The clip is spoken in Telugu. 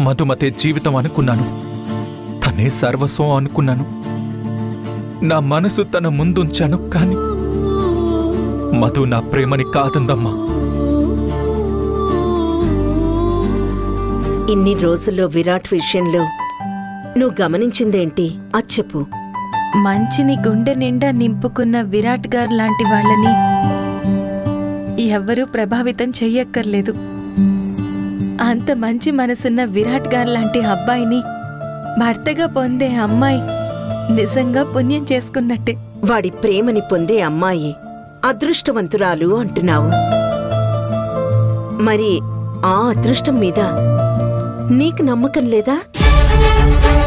మధుమతే జీవితం అనుకున్నాను తనే సర్వస్వం అనుకున్నాను నా మనసు తన ముందుంచాను కాని మధు నా ప్రేమని కాదందమ్మా ఇన్ని రోజుల్లో విరాట్ విషయంలో నువ్వు గమనించిందేంటి అది చెప్పు మంచిని గుండె నిండా నింపుకున్న విరాట్ గారు లాంటి వాళ్ళని ఎవ్వరూ ప్రభావితం చెయ్యక్కర్లేదు అంత మంచి మనసున్న విరాట్ గారు లాంటి అబ్బాయిని భర్తగా పొందే అమ్మాయి నిజంగా పుణ్యం చేసుకున్నట్టే వాడి ప్రేమని పొందే అమ్మాయి అదృష్టవంతురాలు అంటున్నావు మరి ఆ అదృష్టం మీద నీకు నమ్మకం లేదా